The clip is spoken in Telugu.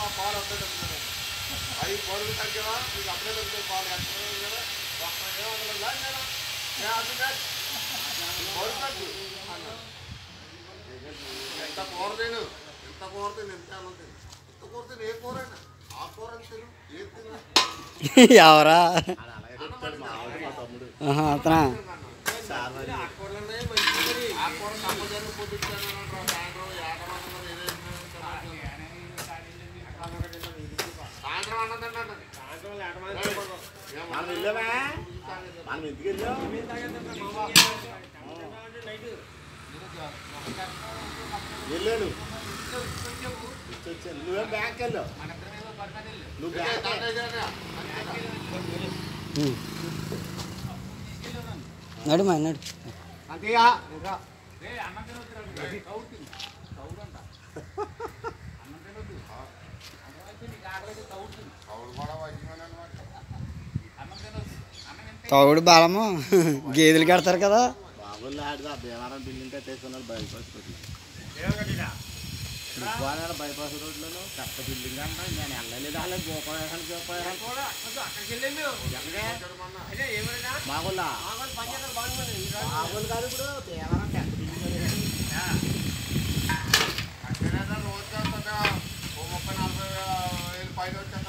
ఆ పాలు అప్పుడే దొరుకుతుంది అవి పొరుగు తగ్గవా మీకు అప్పుడే దొరుకుతాయి పాలు ఎక్కడ కదా ఒక్క ఏమన్నా లేదు కదా ఏ అసలు పొరుగు తగ్గు అన్నాడు. ఎంత కూర తిను ఎంత కూర తిను ఎంత అన్నం తిను ఎంత కూర తిను ఏ కూర అయినా ఆ కూర అని తిను ఏది తిను ఎవరా ఆడు అలాగే చెప్తాడు మా ఆవిడ మా తమ్ముడు ఆహా, అతనా సార్ మరి ఆ కూర కంపల్సరీ పొద్దుచ్చాను సాయంత్రం ఏటమన్నా సాయంత్రం అన్నదండి మనం వెళ్ళామా మనం ఎందుకు వెళ్ళాం వెళ్ళాను వచ్చాను నువ్వేం బ్యాంక్ వెళ్ళావు నువ్వు బ్యాంక్ ఉమ్. నడు మా నడు అంతేగా ఇంకా తౌడు బలము గేదెలు కడతారు కదా బాబుల్లో ఆడిదా భీమవరం బిల్డింగ్ కట్టేసుకున్నాడు బైపాస్ రోడ్లో బాగా బైపాస్ రోడ్లలో కట్ట బిల్డింగ్ అంట నేను వెళ్ళలేదు అలా గోపాయానికి గోపాయాలు మాగోళ్ళ మాగోళ్ళు కాదు ఇప్పుడు భీమవరం కట్ట బిల్డింగ్ రోజు ఓ ముప్పై నలభై వేలు పైన వచ్చేస్తుంది